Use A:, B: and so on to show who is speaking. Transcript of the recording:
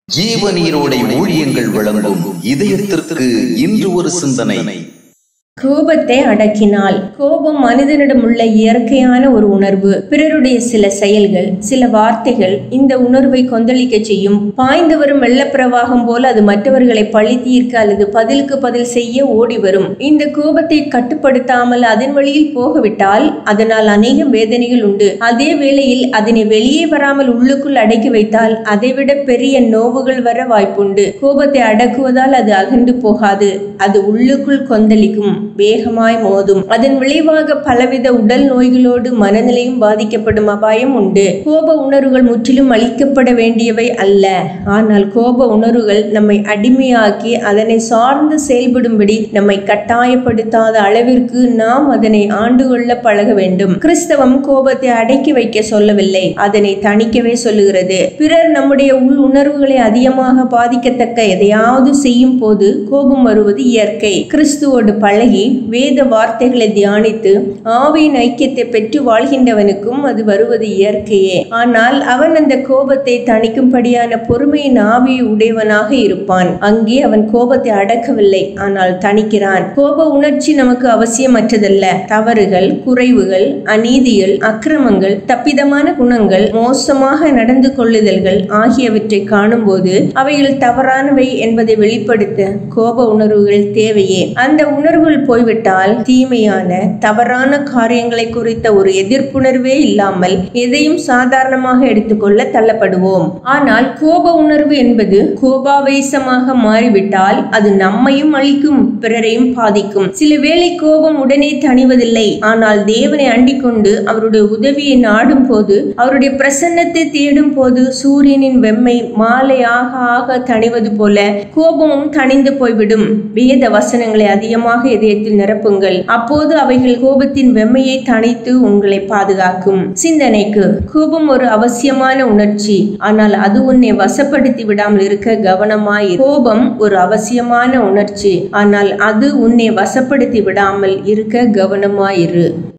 A: ஜீவ நீரோடை ஊழியங்கள் வழங்கும் இதயத்திற்கு இன்று ஒரு சிந்தனை
B: கோபத்தை அடக்கினால் கோபம் மனிதனிடம் உள்ள இயற்கையான ஒரு உணர்வு பிறருடைய சில செயல்கள் சில வார்த்தைகள் இந்த உணர்வை கொந்தளிக்க செய்யும் பாய்ந்து வரும் வெள்ளப்பிரவாகம் போல அது மற்றவர்களை பழி தீர்க்க அல்லது பதிலுக்கு பதில் செய்ய ஓடி வரும் இந்த கோபத்தை கட்டுப்படுத்தாமல் அதன் வழியில் போகவிட்டால் அதனால் அநேக வேதனைகள் உண்டு அதே வேளையில் அதனை வெளியே வராமல் உள்ளுக்குள் அடக்கி வைத்தால் அதைவிட பெரிய நோவுகள் வர வாய்ப்புண்டு கோபத்தை அடக்குவதால் அது அகன்று போகாது அது உள்ளுக்குள் கொந்தளிக்கும் வேகமாய் மோதும் அதன் விளைவாக பலவித உடல் நோய்களோடு மனநிலையும் பாதிக்கப்படும் அபாயம் உண்டு கோப உணர்வுகள் முற்றிலும் அழிக்கப்பட வேண்டியவை அல்ல ஆனால் கோப உணர்வுகள் நம்மை அடிமையாக்கி அதனை சார்ந்து செயல்படும்படி நம்மை கட்டாயப்படுத்தாத அளவிற்கு நாம் அதனை ஆண்டு கொள்ள பழக வேண்டும் கிறிஸ்தவம் கோபத்தை அடக்கி வைக்க சொல்லவில்லை அதனை தணிக்கவே சொல்லுகிறது பிறர் நம்முடைய உள் உணர்வுகளை அதிகமாக பாதிக்கத்தக்க எதையாவது செய்யும் போது கோபம் வருவது இயற்கை கிறிஸ்துவோடு பழகி வேத வார்த்தைகளை தியானித்து ஆவியின் ஐக்கியத்தை பெற்று வாழ்கின்றவனுக்கும் அது வருவது இயற்கையே ஆனால் அவன் அந்த கோபத்தை தணிக்கும்படியான பொறுமையின் ஆவியை உடையவனாக இருப்பான் அங்கே அவன் கோபத்தை அடக்கவில்லை ஆனால் தணிக்கிறான் கோப உணர்ச்சி நமக்கு அவசியமற்றதல்ல தவறுகள் குறைவுகள் அநீதிகள் அக்கிரமங்கள் தப்பிதமான குணங்கள் மோசமாக நடந்து கொள்ளுதல்கள் ஆகியவற்றை காணும்போது அவைகள் தவறானவை என்பதை வெளிப்படுத்த கோப உணர்வுகள் தேவையே அந்த உணர்வுகள் போய்விட்டால் தீமையான தவறான காரியங்களை குறித்த ஒரு எதிர்ப்புணர்வே இல்லாமல் எதையும் சாதாரணமாக எடுத்துக்கொள்ள தள்ளப்படுவோம் ஆனால் கோப உணர்வு என்பது கோபாவேசமாக மாறிவிட்டால் அது நம்மையும் அழிக்கும் பிறரையும் பாதிக்கும் சில வேளை கோபம் உடனே தணிவதில்லை ஆனால் தேவனை அண்டிக் கொண்டு அவருடைய உதவியை நாடும் போது அவருடைய பிரசன்னத்தை தேடும் போது சூரியனின் வெம்மை மாலையாக ஆக தணிவது போல கோபமும் தணிந்து போய்விடும் வேத வசனங்களை அதிகமாக இதயத்தில் நிரப்புங்கள் அப்போது அவைகள் கோபத்தின் வெம்மையை தணித்து உங்களை பாதுகாக்கும் சிந்தனைக்கு கோபம் ஒரு அவசியமான உணர்ச்சி ஆனால் அது உன்னை வசப்படுத்தி விடாமல் இருக்க கவனமாய் கோபம் ஒரு அவசியமான உணர்ச்சி ஆனால் அது உன்னை வசப்படுத்தி விடாமல் இருக்க கவனமாயிரு